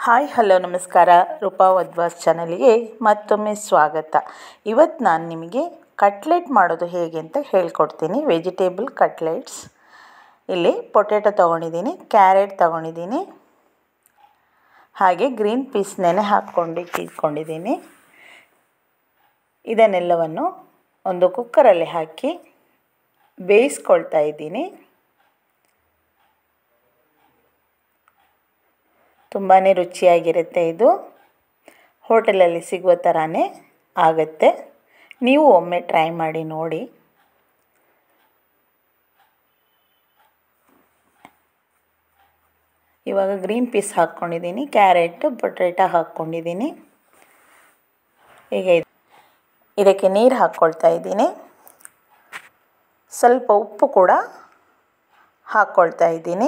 hi hello ನಮಸ್ಕಾರ ರೂಪಾ ವದ್ವಾಸ್ ಚಾನಲ್ಗೆ ಮತ್ತೊಮ್ಮೆ ಸ್ವಾಗತ ಇವತ್ತು ನಾನು ನಿಮಗೆ ಕಟ್ಲೆಟ್ ಮಾಡೋದು ಹೇಗೆ ಅಂತ ಹೇಳ್ಕೊಡ್ತೀನಿ ವೆಜಿಟೇಬಲ್ ಕಟ್ಲೆಟ್ಸ್ ಇಲ್ಲಿ ಪೊಟ್ಯಾಟೊ ತೊಗೊಂಡಿದ್ದೀನಿ ಕ್ಯಾರೆಟ್ ತೊಗೊಂಡಿದ್ದೀನಿ ಹಾಗೆ ಗ್ರೀನ್ ಪೀಸ್ ನೆನೆ ಹಾಕ್ಕೊಂಡು ಇಟ್ಕೊಂಡಿದ್ದೀನಿ ಇದನ್ನೆಲ್ಲವನ್ನು ಒಂದು ಕುಕ್ಕರಲ್ಲಿ ಹಾಕಿ ಬೇಯಿಸ್ಕೊಳ್ತಾ ಇದ್ದೀನಿ ತುಂಬಾ ರುಚಿಯಾಗಿರುತ್ತೆ ಇದು ಹೋಟೆಲಲ್ಲಿ ಸಿಗುವ ಥರನೇ ಆಗುತ್ತೆ ನೀವು ಒಮ್ಮೆ ಟ್ರೈ ಮಾಡಿ ನೋಡಿ ಇವಾಗ ಗ್ರೀನ್ ಪೀಸ್ ಹಾಕ್ಕೊಂಡಿದ್ದೀನಿ ಕ್ಯಾರೆಟ್ ಪೊಟ್ಯಾಟೊ ಹಾಕ್ಕೊಂಡಿದ್ದೀನಿ ಈಗ ಇದಕ್ಕೆ ನೀರು ಹಾಕ್ಕೊಳ್ತಾ ಇದ್ದೀನಿ ಸ್ವಲ್ಪ ಉಪ್ಪು ಕೂಡ ಹಾಕ್ಕೊಳ್ತಾ ಇದ್ದೀನಿ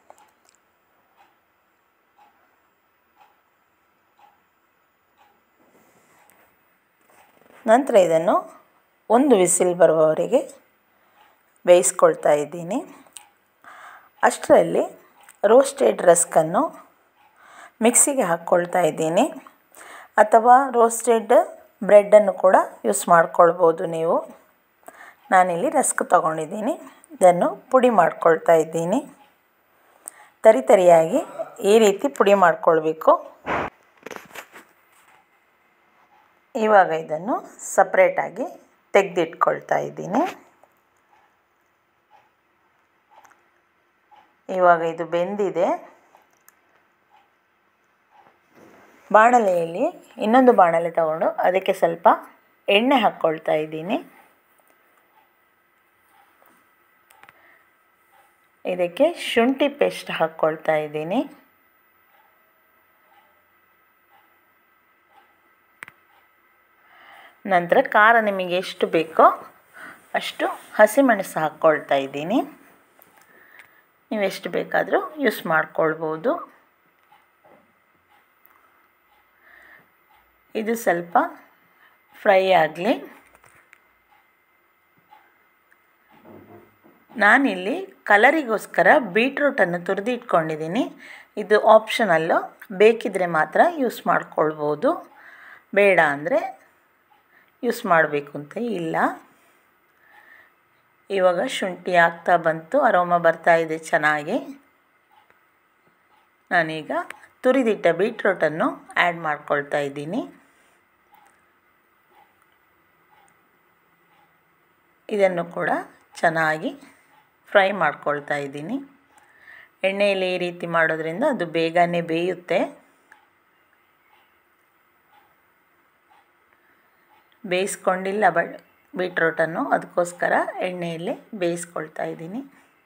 ನಂತರ ಇದನ್ನು ಒಂದು ವಿಸಿಲ್ ಬರುವವರೆಗೆ ಬೇಯಿಸ್ಕೊಳ್ತಾ ಇದ್ದೀನಿ ಅಷ್ಟರಲ್ಲಿ ರೋಸ್ಟೆಡ್ ರಸ್ಕನ್ನು ಮಿಕ್ಸಿಗೆ ಹಾಕ್ಕೊಳ್ತಾ ಇದ್ದೀನಿ ಅಥವಾ ರೋಸ್ಟೆಡ್ ಬ್ರೆಡ್ಡನ್ನು ಕೂಡ ಯೂಸ್ ಮಾಡ್ಕೊಳ್ಬೋದು ನೀವು ನಾನಿಲ್ಲಿ ರಸ್ಕ್ ತೊಗೊಂಡಿದ್ದೀನಿ ಇದನ್ನು ಪುಡಿ ಮಾಡ್ಕೊಳ್ತಾ ಇದ್ದೀನಿ ತರಿ ತರಿಯಾಗಿ ಈ ರೀತಿ ಪುಡಿ ಮಾಡ್ಕೊಳ್ಬೇಕು ಇವಾಗ ಇದನ್ನು ಸಪ್ರೇಟಾಗಿ ತೆಗೆದಿಟ್ಕೊಳ್ತಾ ಇದ್ದೀನಿ ಇವಾಗ ಇದು ಬೆಂದಿದೆ ಬಾಣಲೆಯಲ್ಲಿ ಇನ್ನೊಂದು ಬಾಣಲೆ ತಗೊಂಡು ಅದಕ್ಕೆ ಸ್ವಲ್ಪ ಎಣ್ಣೆ ಹಾಕ್ಕೊಳ್ತಾ ಇದ್ದೀನಿ ಇದಕ್ಕೆ ಶುಂಠಿ ಪೇಸ್ಟ್ ಹಾಕ್ಕೊಳ್ತಾ ಇದ್ದೀನಿ ನಂತರ ಖಾರ ನಿಮಗೆ ಎಷ್ಟು ಬೇಕೋ ಅಷ್ಟು ಹಸಿಮೆಣಸು ಹಾಕ್ಕೊಳ್ತಾ ಇದ್ದೀನಿ ನೀವು ಎಷ್ಟು ಬೇಕಾದರೂ ಯೂಸ್ ಮಾಡ್ಕೊಳ್ಬೋದು ಇದು ಸ್ವಲ್ಪ ಫ್ರೈ ಆಗಲಿ ನಾನಿಲ್ಲಿ ಕಲರಿಗೋಸ್ಕರ ಬೀಟ್ರೂಟನ್ನು ತುರಿದು ಇಟ್ಕೊಂಡಿದ್ದೀನಿ ಇದು ಆಪ್ಷನಲ್ಲು ಬೇಕಿದ್ದರೆ ಮಾತ್ರ ಯೂಸ್ ಮಾಡ್ಕೊಳ್ಬೋದು ಬೇಡ ಅಂದರೆ ಯೂಸ್ ಮಾಡಬೇಕು ಅಂತ ಇಲ್ಲ ಇವಾಗ ಶುಂಠಿ ಆಗ್ತಾ ಬಂತು ಅರೋಮ ಬರ್ತಾ ಇದೆ ಚೆನ್ನಾಗಿ ನಾನೀಗ ತುರಿದಿಟ್ಟ ಬೀಟ್ರೂಟನ್ನು ಆ್ಯಡ್ ಮಾಡ್ಕೊಳ್ತಾ ಇದ್ದೀನಿ ಇದನ್ನು ಕೂಡ ಚೆನ್ನಾಗಿ ಫ್ರೈ ಮಾಡ್ಕೊಳ್ತಾ ಇದ್ದೀನಿ ಎಣ್ಣೆಯಲ್ಲಿ ಈ ರೀತಿ ಮಾಡೋದ್ರಿಂದ ಅದು ಬೇಗನೆ ಬೇಯುತ್ತೆ ಬೇಯಿಸ್ಕೊಂಡಿಲ್ಲ ಬಟ್ ಬೀಟ್ರೋಟನ್ನು ಅದಕ್ಕೋಸ್ಕರ ಎಣ್ಣೆಯಲ್ಲಿ ಬೇಯಿಸ್ಕೊಳ್ತಾ ಇದ್ದೀನಿ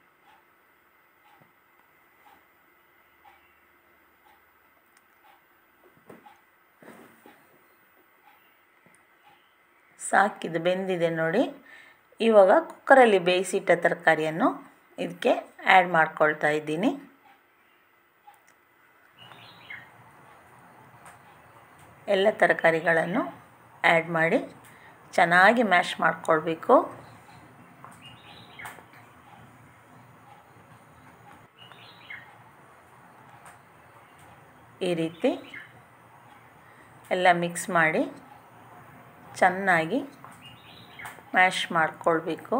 ಸಾಕಿದು ಬೆಂದಿದೆ ನೋಡಿ ಇವಾಗ ಕುಕ್ಕರಲ್ಲಿ ಬೇಯಿಸಿಟ್ಟ ತರಕಾರಿಯನ್ನು ಇದಕ್ಕೆ ಆ್ಯಡ್ ಮಾಡ್ಕೊಳ್ತಾ ಇದ್ದೀನಿ ಎಲ್ಲ ತರಕಾರಿಗಳನ್ನು ಆ್ಯಡ್ ಮಾಡಿ ಚೆನ್ನಾಗಿ ಮ್ಯಾಶ್ ಮಾಡಿಕೊಳ್ಬೇಕು ಈ ರೀತಿ ಎಲ್ಲ ಮಿಕ್ಸ್ ಮಾಡಿ ಚೆನ್ನಾಗಿ ಮ್ಯಾಶ್ ಮಾಡಿಕೊಳ್ಬೇಕು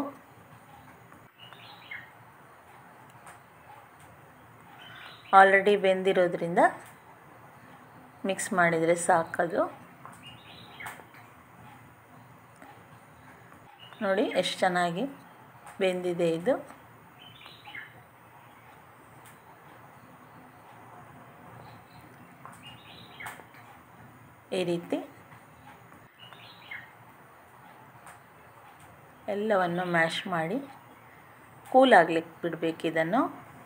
ಆಲ್ರೆಡಿ ಬೆಂದಿರೋದ್ರಿಂದ ಮಿಕ್ಸ್ ಮಾಡಿದರೆ ಸಾಕದು ನೋಡಿ ಎಷ್ಟು ಚೆನ್ನಾಗಿ ಬೆಂದಿದೆ ಇದು ಈ ರೀತಿ ಎಲ್ಲವನ್ನು ಮ್ಯಾಶ್ ಮಾಡಿ ಕೂಲ್ ಆಗ್ಲಿಕ್ಕೆ ಬಿಡಬೇಕು ಇದನ್ನು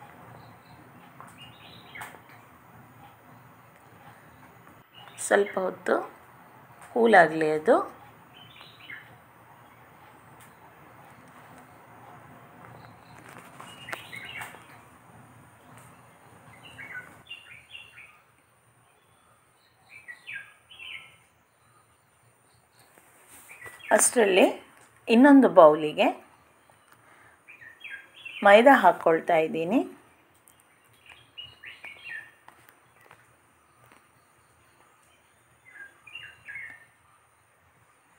ಸ್ವಲ್ಪ ಹೊತ್ತು ಕೂಲಾಗಲಿ ಅದು ಅಷ್ಟರಲ್ಲಿ ಇನ್ನೊಂದು ಬೌಲಿಗೆ ಮೈದಾ ಹಾಕ್ಕೊಳ್ತಾ ಇದ್ದೀನಿ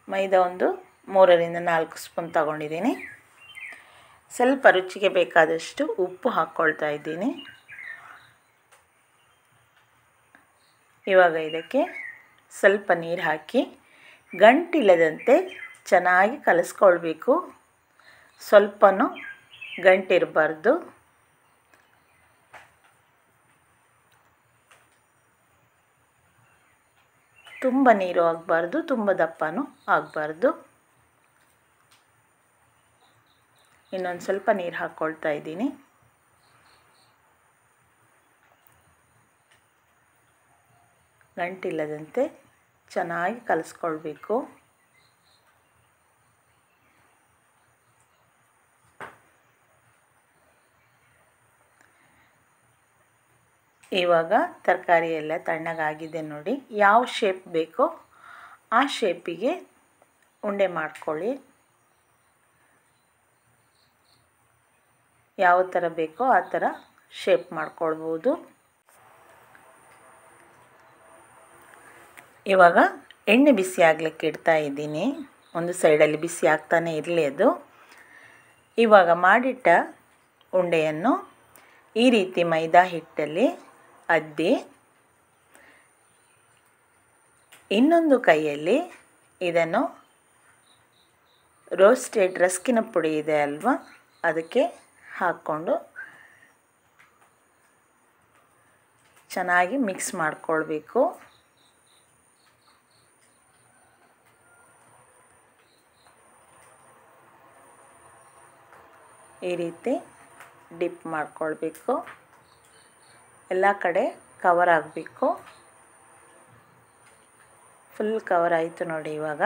ಮೈದಾ ಒಂದು ಮೂರರಿಂದ ನಾಲ್ಕು ಸ್ಪೂನ್ ತಗೊಂಡಿದ್ದೀನಿ ಸ್ವಲ್ಪ ರುಚಿಗೆ ಬೇಕಾದಷ್ಟು ಉಪ್ಪು ಹಾಕ್ಕೊಳ್ತಾ ಇದ್ದೀನಿ ಇವಾಗ ಇದಕ್ಕೆ ಸ್ವಲ್ಪ ನೀರು ಹಾಕಿ ಗಂಟಿಲ್ಲದಂತೆ ಚೆನ್ನಾಗಿ ಕಲಿಸ್ಕೊಳ್ಬೇಕು ಸ್ವಲ್ಪನೂ ಗಂಟಿರಬಾರ್ದು ತುಂಬ ನೀರು ಆಗಬಾರ್ದು ತುಂಬ ದಪ್ಪನೂ ಆಗಬಾರ್ದು ಇನ್ನೊಂದು ಸ್ವಲ್ಪ ನೀರು ಹಾಕ್ಕೊಳ್ತಾ ಇದ್ದೀನಿ ಗಂಟಿಲ್ಲದಂತೆ ಚೆನ್ನಾಗಿ ಕಲಿಸ್ಕೊಳ್ಬೇಕು ಇವಾಗ ತರಕಾರಿ ಎಲ್ಲ ತಣ್ಣಗಾಗಿದೆ ನೋಡಿ ಯಾವ ಶೇಪ್ ಬೇಕೋ ಆ ಶೇಪಿಗೆ ಉಂಡೆ ಮಾಡ್ಕೊಳ್ಳಿ ಯಾವ ಥರ ಬೇಕೋ ಆ ಥರ ಶೇಪ್ ಮಾಡ್ಕೊಳ್ಬೋದು ಇವಾಗ ಎಣ್ಣೆ ಬಿಸಿ ಆಗಲಿಕ್ಕೆ ಇಡ್ತಾ ಇದ್ದೀನಿ ಒಂದು ಸೈಡಲ್ಲಿ ಬಿಸಿ ಆಗ್ತಾನೆ ಇರಲಿ ಅದು ಇವಾಗ ಮಾಡಿಟ್ಟ ಉಂಡೆಯನ್ನು ಈ ರೀತಿ ಮೈದಾ ಹಿಟ್ಟಲ್ಲಿ ಅದ್ದಿ ಇನ್ನೊಂದು ಕೈಯಲ್ಲಿ ಇದನ್ನು ರೋಸ್ಟೆಡ್ ರಸ್ಕಿನ ಪುಡಿ ಇದೆ ಅಲ್ವಾ ಅದಕ್ಕೆ ಹಾಕ್ಕೊಂಡು ಚೆನ್ನಾಗಿ ಮಿಕ್ಸ್ ಮಾಡಿಕೊಳ್ಬೇಕು ಈ ರೀತಿ ಡಿಪ್ ಮಾಡ್ಕೊಳ್ಬೇಕು ಎಲ್ಲ ಕಡೆ ಕವರ್ ಆಗಬೇಕು ಫುಲ್ ಕವರ್ ಆಯಿತು ನೋಡಿ ಇವಾಗ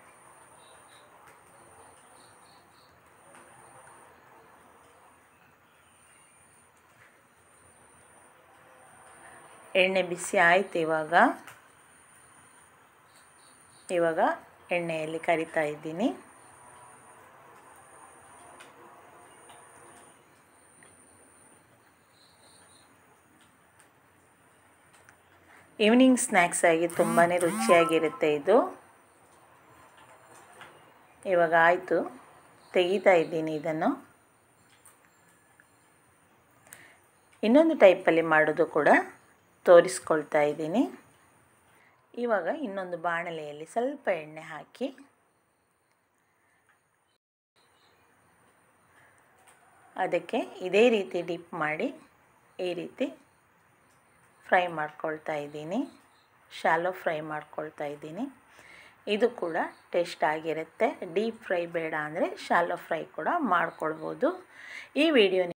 ಎಣ್ಣೆ ಬಿಸಿ ಆಯಿತು ಇವಾಗ ಇವಾಗ ಎಣ್ಣೆಯಲ್ಲಿ ಕರಿತಾ ಇದ್ದೀನಿ ಈವ್ನಿಂಗ್ ಸ್ನ್ಯಾಕ್ಸ್ ಆಗಿ ತುಂಬಾ ರುಚಿಯಾಗಿರುತ್ತೆ ಇದು ಇವಾಗ ಆಯಿತು ತೆಗಿತಾ ಇದ್ದೀನಿ ಇದನ್ನು ಇನ್ನೊಂದು ಟೈಪಲ್ಲಿ ಮಾಡೋದು ಕೂಡ ತೋರಿಸ್ಕೊಳ್ತಾ ಇದ್ದೀನಿ ಇವಾಗ ಇನ್ನೊಂದು ಬಾಣಲೆಯಲ್ಲಿ ಸ್ವಲ್ಪ ಎಣ್ಣೆ ಹಾಕಿ ಅದಕ್ಕೆ ಇದೇ ರೀತಿ ಡಿಪ್ ಮಾಡಿ ಈ ರೀತಿ ಫ್ರೈ ಮಾಡ್ಕೊಳ್ತಾ ಇದ್ದೀನಿ ಶಾಲೋ ಫ್ರೈ ಮಾಡ್ಕೊಳ್ತಾ ಇದ್ದೀನಿ ಇದು ಕೂಡ ಟೇಸ್ಟ್ ಆಗಿರುತ್ತೆ ಡೀಪ್ ಫ್ರೈ ಬೇಡ ಅಂದರೆ ಶಾಲೋ ಫ್ರೈ ಕೂಡ ಮಾಡ್ಕೊಳ್ಬೋದು ಈ ವಿಡಿಯೋ